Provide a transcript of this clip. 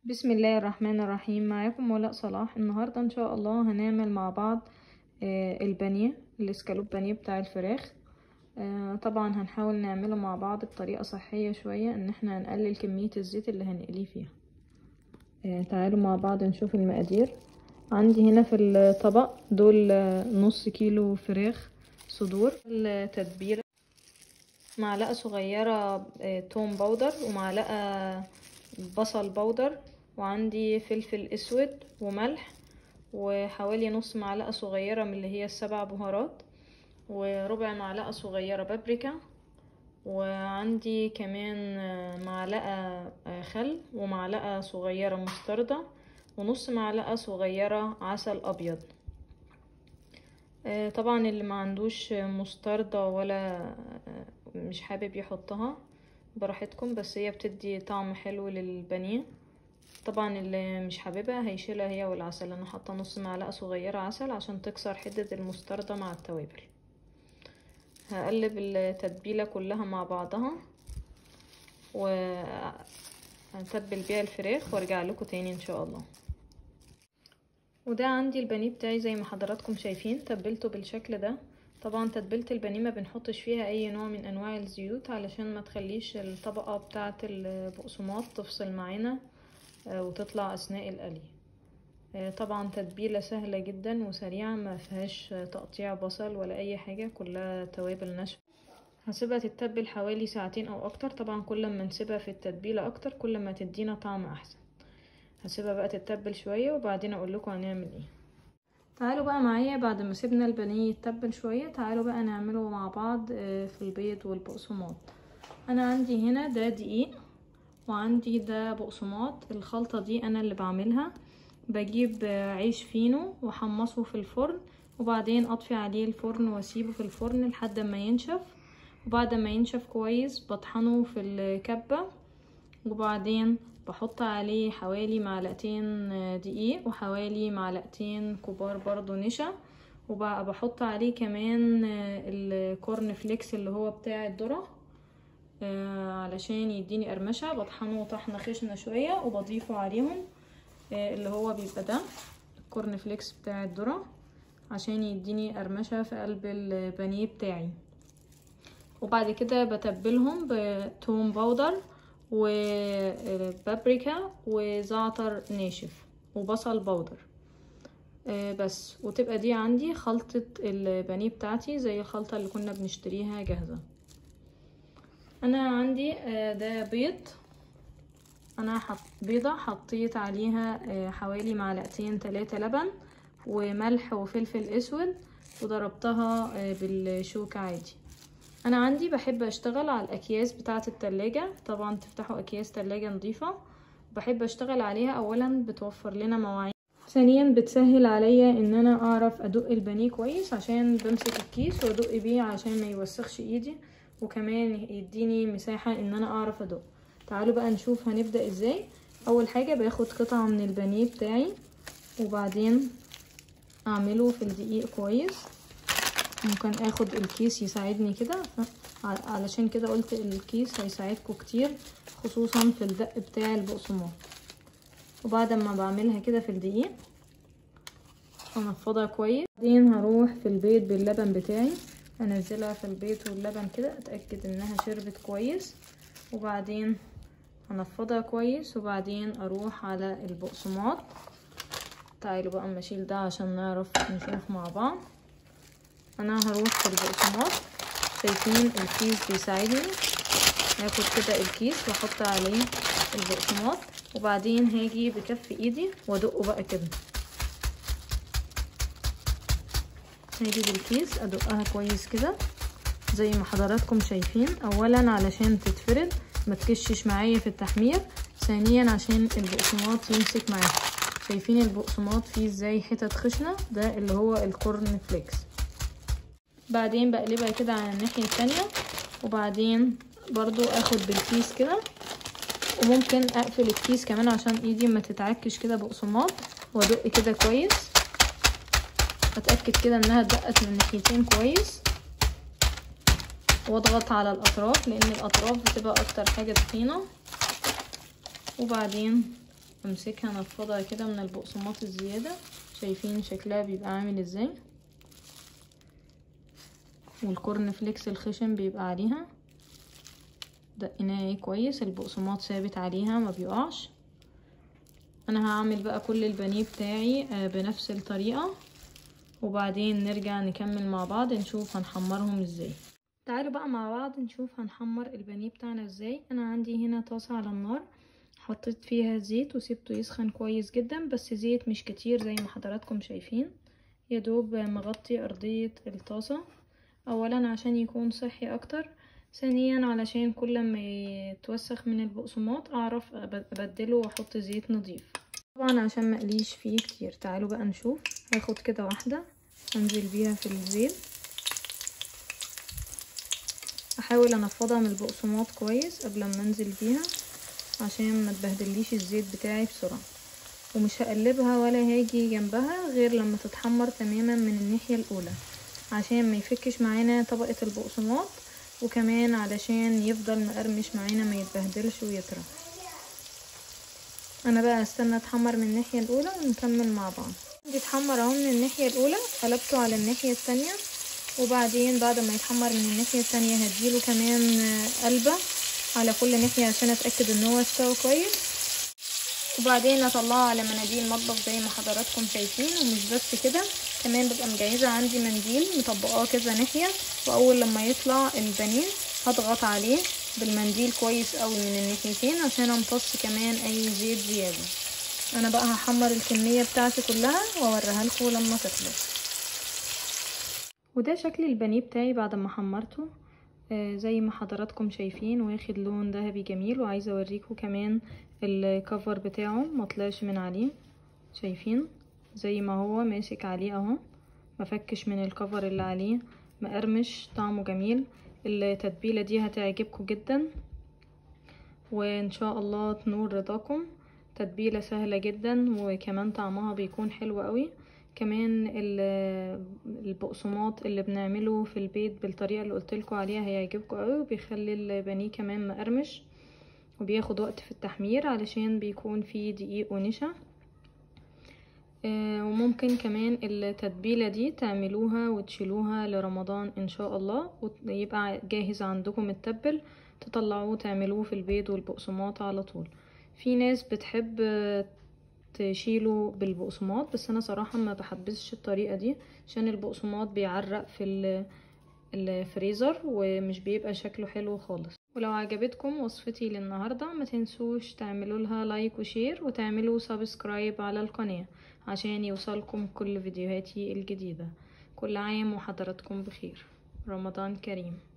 بسم الله الرحمن الرحيم معاكم ولاء صلاح النهاردة ان شاء الله هنعمل مع بعض آه، البانيه الاسكالوب بانيه بتاع الفراخ آه، طبعا هنحاول نعمله مع بعض بطريقة صحية شوية ان احنا هنقلل كمية الزيت اللي هنقليه فيها آه، تعالوا مع بعض نشوف المقادير عندي هنا في الطبق دول آه، نص كيلو فراخ صدور التتبيلة معلقة صغيرة آه، توم باودر ومعلقة بصل باودر وعندي فلفل اسود وملح وحوالي نص معلقة صغيرة من اللي هي السبع بهارات وربع معلقة صغيرة بابريكا وعندي كمان معلقة خل ومعلقة صغيرة مستردة ونص معلقة صغيرة عسل أبيض طبعا اللي ما عندوش مستردة ولا مش حابب يحطها براحتكم بس هي بتدي طعم حلو للبانيه طبعا اللي مش حاببها هيشيلها هي والعسل انا حاطه نص معلقه صغيره عسل عشان تكسر حده المستردة مع التوابل هقلب التتبيله كلها مع بعضها وهتبل بيها الفراخ وارجع لكم تاني ان شاء الله وده عندي البانيه بتاعي زي ما حضراتكم شايفين تبلته بالشكل ده طبعا تتبيله البانيه ما بنحطش فيها اي نوع من انواع الزيوت علشان ما تخليش الطبقه بتاعه البقسماط تفصل معانا وتطلع اثناء القلي طبعا تتبيله سهله جدا وسريعه ما فيهاش تقطيع بصل ولا اي حاجه كلها توابل ناشفه هسيبها تتبل حوالي ساعتين او اكتر طبعا كل ما نسيبها في التتبيله اكتر كل ما تدينا طعم احسن هسيبها بقى تتبل شويه وبعدين اقول لكم هنعمل ايه تعالوا بقى معايا بعد ما سيبنا البانيه يتبل شويه تعالوا بقى نعمله مع بعض في البيض والبقسماط انا عندي هنا ده دقيق وعندي ده بقسماط الخلطه دي انا اللي بعملها بجيب عيش فينو واحمصه في الفرن وبعدين اطفي عليه الفرن واسيبه في الفرن لحد ما ينشف وبعد ما ينشف كويس بطحنه في الكبه وبعدين بحط عليه حوالي معلقتين دقيق وحوالي معلقتين كبار برضو نشا وبحط عليه كمان الكورن فليكس اللي هو بتاع الذره علشان يديني قرمشه بطحنه طحنه خشنه شويه وبضيفه عليهم اللي هو بيبقى ده الكورن فليكس بتاع الذره عشان يديني قرمشه في قلب البانيه بتاعي وبعد كده بتبلهم بتوم باودر وبابريكا وزعتر ناشف وبصل باودر بس وتبقى دي عندي خلطة البانيه بتاعتي زي الخلطة اللي كنا بنشتريها جاهزة انا عندي ده بيض انا حط بيضة حطيت عليها حوالي معلقتين تلاتة لبن وملح وفلفل اسود وضربتها بالشوكة عادي انا عندي بحب اشتغل على الاكياس بتاعه التلاجة طبعا تفتحوا اكياس تلاجة نظيفة بحب اشتغل عليها اولا بتوفر لنا مواعين ثانيا بتسهل عليا ان انا اعرف ادق البانيه كويس عشان بمسك الكيس وادق بيه عشان ما يوسخش ايدي وكمان يديني مساحة ان انا اعرف ادق تعالوا بقى نشوف هنبدأ ازاي اول حاجة باخد قطعة من البانيه بتاعي وبعدين اعمله في الدقيق كويس ممكن اخد الكيس يساعدني كده علشان كده قلت الكيس هيساعدكم كتير خصوصا في الدق بتاع البقسماط وبعد ما بعملها كده في الدقيق انفضها كويس بعدين هروح في البيض باللبن بتاعي انزلها في البيض واللبن كده اتاكد انها شربت كويس وبعدين هنفضها كويس وبعدين اروح على البقسماط تعالوا بقى اما اشيل ده عشان نعرف نشوف مع بعض انا هروح في البقسماط شايفين الكيس بيساعدني هاخد كده الكيس واحط عليه البقسماط وبعدين هاجي بكف ايدي وادقه بقى كده هاجي بالكيس ادقها كويس كده زي ما حضراتكم شايفين اولا علشان تتفرد ما تكشش معايا في التحمير ثانيا عشان البقسماط يمسك معايا شايفين البقسماط فيه ازاي حتت خشنه ده اللي هو الكورن فليكس بعدين بقلبها كده على الناحية التانية وبعدين برضو اخد بالكيس كده وممكن اقفل الكيس كمان عشان ايدي ما تتعكش كده بقسماط وادق كده كويس اتأكد كده انها اتدقت من الناحيتين كويس واضغط على الاطراف لان الاطراف بتبقى اكتر حاجة تخينة وبعدين امسكها انفضها كده من البقسماط الزيادة شايفين شكلها بيبقى عامل ازاي والكورن فليكس الخشن بيبقى عليها دقيناها ايه كويس البقسماط ثابت عليها ما بيقعش انا هعمل بقى كل البانيه بتاعي بنفس الطريقة وبعدين نرجع نكمل مع بعض نشوف هنحمرهم ازاي تعالوا بقى مع بعض نشوف هنحمر البانيه بتاعنا ازاي انا عندي هنا طاسة على النار حطيت فيها زيت وسبته يسخن كويس جدا بس زيت مش كتير زي ما حضراتكم شايفين يا دوب مغطي ارضية الطاسة اولا عشان يكون صحي اكتر ثانيا علشان كل ما يتوسخ من البقسماط اعرف ابدله واحط زيت نظيف طبعا عشان مقليش فيه كتير تعالوا بقى نشوف هاخد كده واحدة انزل بيها في الزيت احاول انفضها من البقسماط كويس قبل ما انزل بيها عشان ما تبهدليش الزيت بتاعي بسرعة ومش هقلبها ولا هاجي جنبها غير لما تتحمر تماما من الناحية الاولى عشان ما يفكش معانا طبقة البقسماط وكمان علشان يفضل مقرمش معانا ما يتبهدلش ويطرى انا بقى استنى اتحمر من الناحية الاولى ونكمل مع بعض بيتحمر اهو من الناحية الاولى قلبته على الناحية التانية وبعدين بعد ما يتحمر من الناحية التانية هديله كمان قلبة على كل ناحية عشان اتأكد ان هو استوى كويس وبعدين اطلعه على مناديل مطبخ زي ما حضراتكم شايفين ومش بس كده كمان ببقى مجهزة عندي منديل مطبقاه كذا ناحية واول لما يطلع البانيه هضغط عليه بالمنديل كويس قوي من الناحيتين عشان امتص كمان اي زيت زيادة انا بقى هحمر الكمية بتاعتي كلها واوريها لكم لما تخلص وده شكل البانيه بتاعي بعد ما حمرته آه زي ما حضراتكم شايفين واخد لون ذهبي جميل وعايزه اوريكم كمان الكفر بتاعه مطلعش من عليه شايفين زي ما هو ماسك عليه اهو مفكش من الكفر اللي عليه مقرمش طعمه جميل التتبيله دي هتعجبكم جدا وان شاء الله تنور رضاكم تتبيله سهله جدا وكمان طعمها بيكون حلو قوي كمان البقسماط اللي بنعمله في البيت بالطريقه اللي قلتلكوا عليها هيعجبكم قوي وبيخلي البانيه كمان مقرمش وبياخد وقت في التحمير علشان بيكون فيه دقيق ونشا آه وممكن كمان التتبيله دي تعملوها وتشيلوها لرمضان ان شاء الله ويبقى جاهز عندكم متبل تطلعوه تعملوه في البيض والبقسماط على طول في ناس بتحب تشيله بالبقسماط بس انا صراحه ما بحبسش الطريقه دي عشان البقسماط بيعرق في الفريزر ومش بيبقى شكله حلو خالص ولو عجبتكم وصفتي للنهارده ما تنسوش تعملوا لها لايك وشير وتعملوا سبسكرايب على القناه عشان يوصلكم كل فيديوهاتي الجديده كل عام وحضراتكم بخير رمضان كريم